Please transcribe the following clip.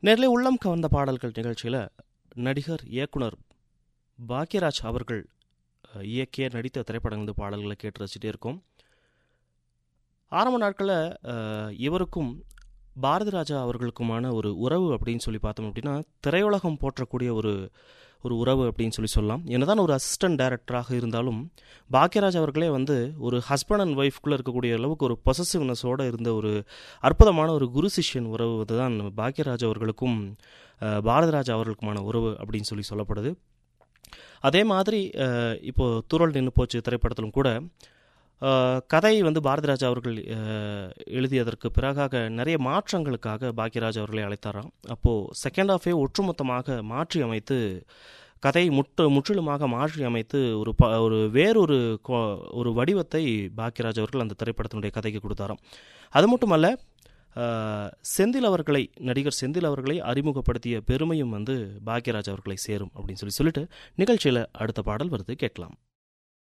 நேரிலே உள்ளம் கவர்ந்த பாடல்கள் நிகழ்ச்சியில் நடிகர் இயக்குனர் பாக்யராஜ் அவர்கள் அஹ், இயக்கிய நடித்த திரைப்படங்கள் பாடல்களை கேட்டு ரசிச்சிட்டே இருக்கோம் ஆரம்ப நாட்களில் அஹ், இவருக்கும் பாரதி ராஜா அவர்களுக்குமான ஒரு உறவு அப்படின்னு சொல்லி பார்த்தோம் அப்படின்னா திரையுலகம் போற்றக்கூடிய ஒரு ஒரு உறவு அப்படின்னு சொல்லி சொல்லலாம் என்னதான் ஒரு அசிஸ்டன்ட் டைரக்டராக இருந்தாலும் பாக்யராஜ் அவர்களே வந்து ஒரு ஹஸ்பண்ட் அண்ட் ஒய்ஃப்குள்ளே இருக்கக்கூடிய அளவுக்கு ஒரு பொசசிவ்னஸோடு இருந்த ஒரு அற்புதமான ஒரு குரு சிஷ்யன் உறவு தான் பாக்யராஜ் அவர்களுக்கும் அஹ், பாரதிராஜா அவர்களுக்குமான உறவு அப்படின்னு சொல்லி சொல்லப்படுது அதே மாதிரி அஹ், இப்போ துரல் நின்று போச்சு திரைப்படத்திலும் கூட அஹ், கதை வந்து பாரதிராஜா அவர்கள் அஹ், எழுதியதற்கு பிறகாக நிறைய மாற்றங்களுக்காக பாக்யராஜ் அவர்களை அழைத்தாராம் அப்போது செகண்ட் ஹாஃபே ஒட்டுமொத்தமாக மாற்றி அமைத்து கதை முற்று முற்றிலுமாக மாற்றி அமைத்து ஒரு ப ஒரு வேறொரு கொ- ஒரு வடிவத்தை பாக்யராஜ் அவர்கள் அந்த திரைப்படத்தினுடைய கதைக்கு கொடுத்தாராம் அது மட்டுமல்ல அஹ், செந்தில் அவர்களை நடிகர் செந்தில் அவர்களை அறிமுகப்படுத்திய பெருமையும் வந்து பாக்யராஜ் அவர்களை சேரும் அப்படின்னு சொல்லி சொல்லிட்டு நிகழ்ச்சியில் அடுத்த பாடல் வருது கேட்கலாம்